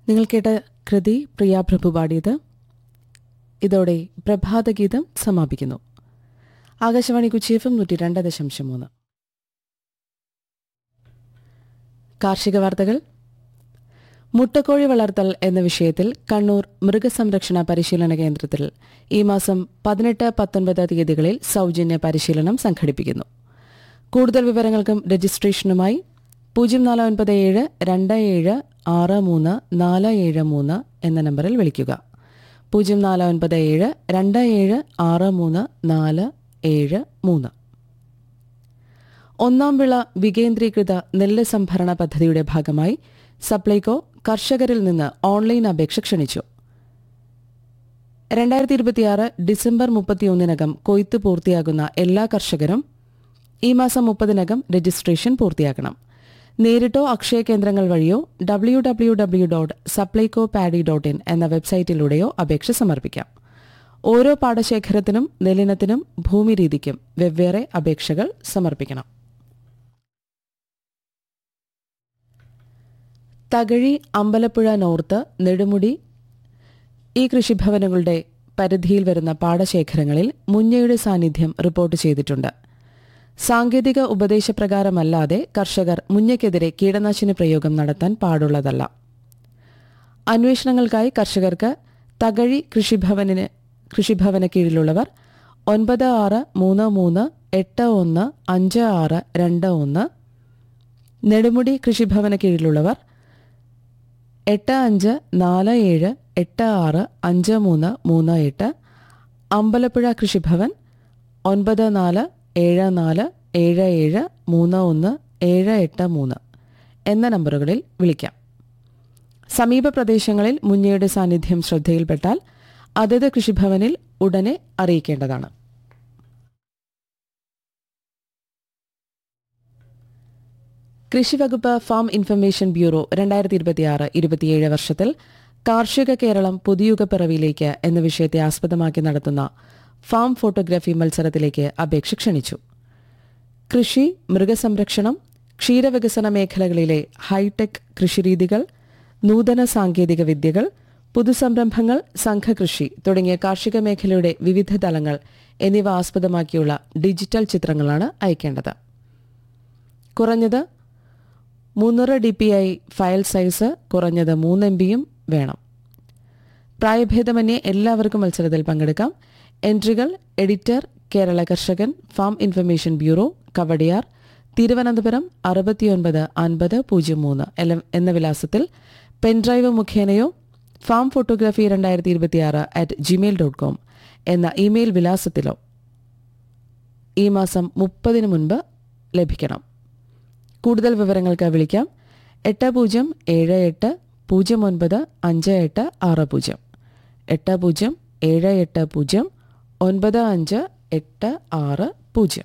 നിങ്ങൾ കേട്ട കൃതി പ്രിയ പ്രഭു പാടിയത് ഇതോടെ പ്രഭാതഗീതം സമാപിക്കുന്നു ആകാശവാണി കൊച്ചി എഫ് എം നൂറ്റി രണ്ട് ദശാംശം മൂന്ന് കാർഷിക വാർത്തകൾ മുട്ടക്കോഴി വളർത്തൽ എന്ന വിഷയത്തിൽ കണ്ണൂർ മൃഗസംരക്ഷണ പരിശീലന കേന്ദ്രത്തിൽ ഈ മാസം പതിനെട്ട് പത്തൊൻപത് തീയതികളിൽ സൗജന്യ പരിശീലനം സംഘടിപ്പിക്കുന്നു കൂടുതൽ വിവരങ്ങൾക്കും രജിസ്ട്രേഷനുമായി പൂജ്യം നാല് ഒൻപത് ഏഴ് രണ്ട് ഏഴ് ആറ് മൂന്ന് നാല് ഏഴ് മൂന്ന് എന്ന നമ്പറിൽ വിളിക്കുക പൂജ്യം നാല് ഒൻപത് ഏഴ് രണ്ട് ഏഴ് ആറ് മൂന്ന് നാല് ഏഴ് മൂന്ന് ഒന്നാം വിള വികേന്ദ്രീകൃത നെല്ല് സംഭരണ പദ്ധതിയുടെ ഭാഗമായി സപ്ലൈകോ കർഷകരിൽ നിന്ന് ഓൺലൈൻ അപേക്ഷ ക്ഷണിച്ചു രണ്ടായിരത്തി ഇരുപത്തിയാറ് ഡിസംബർ മുപ്പത്തിയൊന്നിനകം കൊയ്ത്ത് പൂർത്തിയാകുന്ന എല്ലാ കർഷകരും ഈ മാസം മുപ്പതിനകം രജിസ്ട്രേഷൻ പൂർത്തിയാക്കണം നേരിട്ടോ അക്ഷയ കേന്ദ്രങ്ങൾ വഴിയോ W W W dot Supplyco paddy dot in എന്ന വെബ്സൈറ്റിലൂടെയോ അപേക്ഷ സമർപ്പിക്കാം ഓരോ പാടശേഖരത്തിനും നെല്ലിനത്തിനും ഭൂമി രീതിക്കും വെവ്വേറെ അപേക്ഷകൾ സമർപ്പിക്കണം തകഴി അമ്പലപ്പുഴ നോർത്ത് നെടുമുടി ഈ കൃഷിഭവനുകളുടെ പരിധിയിൽ വരുന്ന പാടശേഖരങ്ങളിൽ മുഞ്ഞയുടെ സാന്നിധ്യം റിപ്പോർട്ട് ചെയ്തിട്ടുണ്ട് സാങ്കേതിക ഉപദേശപ്രകാരമല്ലാതെ കർഷകർ മുഞ്ഞയ്ക്കെതിരെ കീടനാശിനി പ്രയോഗം നടത്താൻ പാടുള്ളതല്ല അന്വേഷണങ്ങൾക്കായി കർഷകർക്ക് തകഴി കൃഷിഭവനിന് കൃഷിഭവന് കീഴിലുള്ളവർ ഒൻപത് ആറ് മൂന്ന് മൂന്ന് എട്ട് ഒന്ന് അഞ്ച് ആറ് രണ്ട് ഒന്ന് നെടുമുടി കൃഷിഭവന് കീഴിലുള്ളവർ എട്ട് അഞ്ച് നാല് ഏഴ് എട്ട് ആറ് അഞ്ച് മൂന്ന് മൂന്ന് എട്ട് അമ്പലപ്പുഴ കൃഷിഭവൻ ഒൻപത് നാല് ഏഴ് നാല് ഏഴ് ഏഴ് മൂന്ന് ഒന്ന് ഏഴ് എട്ട് മൂന്ന് എന്ന നമ്പറുകളിൽ വിളിക്കാം സമീപ പ്രദേശങ്ങളിൽ മുഞ്ഞയുടെ സാന്നിധ്യം ശ്രദ്ധയിൽപ്പെട്ടാൽ അതത് കൃഷിഭവനിൽ ഉടനെ അറിയിക്കേണ്ടതാണ് കൃഷിവകുപ്പ് ഫാം ഇൻഫർമേഷൻ ബ്യൂറോ രണ്ടായിരത്തി ഇരുപത്തിയാറ് ഇരുപത്തിയേഴ് വർഷത്തിൽ കാർഷിക കേരളം പുതിയുഗ പിറവിയിലേക്ക് എന്ന വിഷയത്തെ ആസ്പദമാക്കി നടത്തുന്ന ഫാം ഫോട്ടോഗ്രാഫി മത്സരത്തിലേക്ക് അപേക്ഷ ക്ഷണിച്ചു കൃഷി മൃഗസംരക്ഷണം ക്ഷീരവികസന മേഖലകളിലെ ഹൈടെക് കൃഷിരീതികൾ നൂതന സാങ്കേതിക വിദ്യകൾ പുതുസംരംഭങ്ങൾ സംഘകൃഷി തുടങ്ങിയ കാർഷിക മേഖലയുടെ വിവിധ തലങ്ങൾ എന്നിവ ആസ്പദമാക്കിയുള്ള ഡിജിറ്റൽ ചിത്രങ്ങളാണ് അയക്കേണ്ടത് കുറഞ്ഞത് മുന്നൂറ് D P I file size കുറഞ്ഞത് മൂന്ന് എം ബിയും വേണം പ്രായഭേദമന്യേ എല്ലാവർക്കും മത്സരത്തിൽ പങ്കെടുക്കാം എൻട്രികൾ editor Kerala Karshakan farm information bureau Kawdiar Thiruvananthapuram അറുപത്തിയൊൻപത് അൻപത് പൂജ്യം മൂന്ന് എന്ന വിലാസത്തിൽ പെൻഡ്രൈവ് മുഖേനയോ ഫാം ഫോട്ടോഗ്രാഫി രണ്ടായിരത്തി ഇരുപത്തിയാറ് അറ്റ് ജിമെയിൽ ഡോട്ട് കോം എന്ന ഇമെയിൽ വിലാസത്തിലോ ഈ മാസം മുപ്പതിന് മുൻപ് ലഭിക്കണം കൂടുതൽ വിവരങ്ങൾക്ക് വിളിക്കാം എട്ട് പൂജ്യം ഏഴ് എട്ട് പൂജ്യം ഒൻപത് അഞ്ച് എട്ട് ആറ് പൂജ്യം എട്ട് പൂജ്യം ഏഴ് എട്ട് പൂജ്യം ഒൻപത് അഞ്ച് എട്ട് ആറ് പൂജ്യം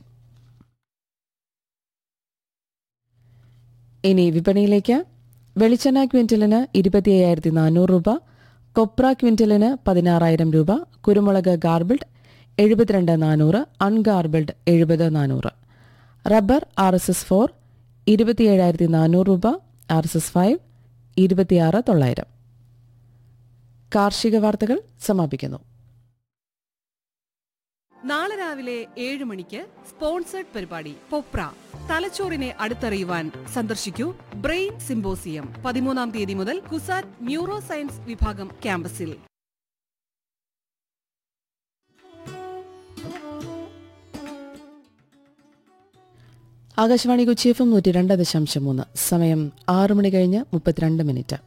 ഇനി വിപണിയിലേക്ക് വെളിച്ചെണ്ണ ക്വിന്റലിന് ഇരുപത്തി അയ്യായിരത്തി നാനൂറ് രൂപ കൊപ്ര ക്വിന്റലിന് പതിനാറായിരം രൂപ കുരുമുളക് ഗാർബിൾഡ് എഴുപത്തിരണ്ട് നാനൂറ് അൺഗാർബിൾഡ് എഴുപത് നാനൂറ് rubber R S S four ഇരുപത്തിയേഴായിരത്തി നാനൂറ് രൂപ ആർ എസ് എസ് ഫൈവ് ഇരുപത്തിയാറ് തൊള്ളായിരം കാർഷിക വാർത്തകൾ സമാപിക്കുന്നു നാളെ രാവിലെ ഏഴ് മണിക്ക് സ്പോൺസേഡ് പരിപാടി പൊപ്ര തലച്ചോറിനെ അടുത്തറിയുവാൻ സന്ദർശിക്കൂ ബ്രെയിൻ സിംബോസിയം പതിമൂന്നാം തീയതി മുതൽ കുസാറ്റ് ന്യൂറോ സയൻസ് വിഭാഗം ക്യാമ്പസിൽ ആകാശവാണി കൊച്ചി എഫ് എം നൂറ്റി രണ്ട് ദശാംശം മൂന്ന് സമയം ആറ് മണി കഴിഞ്ഞ് മുപ്പത്തിരണ്ട് മിനിറ്റ്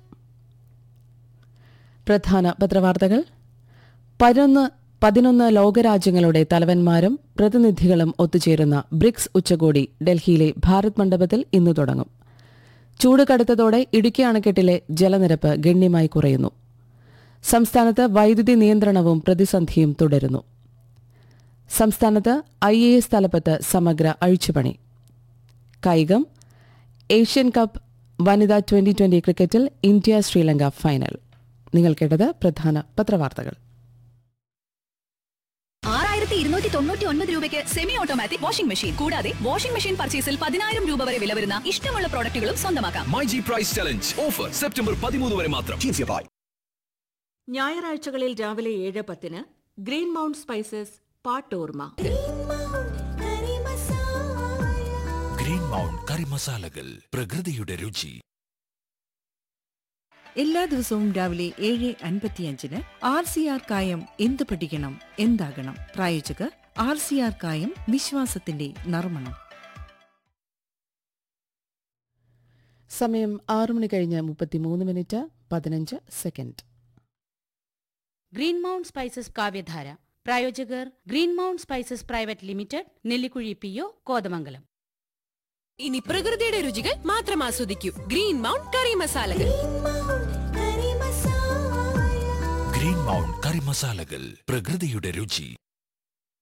പ്രധാന പത്രവാർത്തകൾ പതിനൊന്ന് പതിനൊന്ന് ലോകരാജ്യങ്ങളുടെ തലവന്മാരും പ്രതിനിധികളും ഒത്തുചേരുന്ന ബ്രിക്സ് ഉച്ചകോടി ഡൽഹിയിലെ ഭാരത് മണ്ഡപത്തിൽ ഇന്ന് തുടങ്ങും ചൂട് കടുത്തതോടെ ഇടുക്കി അണക്കെട്ടിലെ ജലനിരപ്പ് ഗണ്യമായി കുറയുന്നു സംസ്ഥാനത്ത് വൈദ്യുതി നിയന്ത്രണവും പ്രതിസന്ധിയും തുടരുന്നു സംസ്ഥാനത്ത് ഐ എ എസ് തലപ്പത്ത് സമഗ്ര അഴിച്ചുപണി കായികം ഏഷ്യൻ കപ്പ് വനിതാ ട്വന്റി ട്വന്റി ക്രിക്കറ്റിൽ ഇന്ത്യ ശ്രീലങ്ക ഫൈനൽ നിങ്ങൾ കേട്ടത് പ്രധാന പത്രവാർത്തകൾ ആറായിരത്തി ഇരുന്നൂറ്റി തൊണ്ണൂറ്റി ഒൻപത് രൂപയ്ക്ക് സെമി ഓട്ടോമാറ്റിക് വാഷിംഗ് മെഷീൻ കൂടാതെ വാഷിംഗ് മെഷീൻ പർച്ചേസിൽ പതിനായിരം രൂപ വരെ വില വരുന്ന ഇഷ്ടമുള്ള പ്രോഡക്റ്റുകളും സ്വന്തമാക്കാം My G price challenge offer September പതിമൂന്ന് വരെ മാത്രം ഞായറാഴ്ചകളിൽ രാവിലെ ഏഴ് പത്തിന് ഗ്രീൻ മൗണ്ട് സ്പൈസസ് പാട്ടോർമ ഗ്രീൻ മൗണ്ട് കറി മസാലകൾ പ്രകൃതിയുടെ രുചി എല്ലാ ദിവസവും രാവിലെ ഏഴ് അൻപത്തിയഞ്ചിന് ആർ സി ആർ കായം എന്ത് പഠിക്കണം എന്താകണം പ്രായോജകർ ആർ സി ആർ കായം വിശ്വാസത്തിന്റെ നർമ്മണം സമയം ആറു മണി കഴിഞ്ഞ് മുപ്പത്തിമൂന്ന് മിനിറ്റ് പതിനഞ്ച് second green Mount Spices Kavyadhara പ്രായോജകർ Green Mount Spices private limited Nellikuzhi P O Kothamangalam ഇനി പ്രകൃതിയുടെ രുചികൾ മാത്രം ആസ്വദിക്കൂ ഗ്രീൻ മൗണ്ട് കറി മസാലകൾ ഗ്രീൻ മൗണ്ട് കറി മസാലകൾ പ്രകൃതിയുടെ രുചി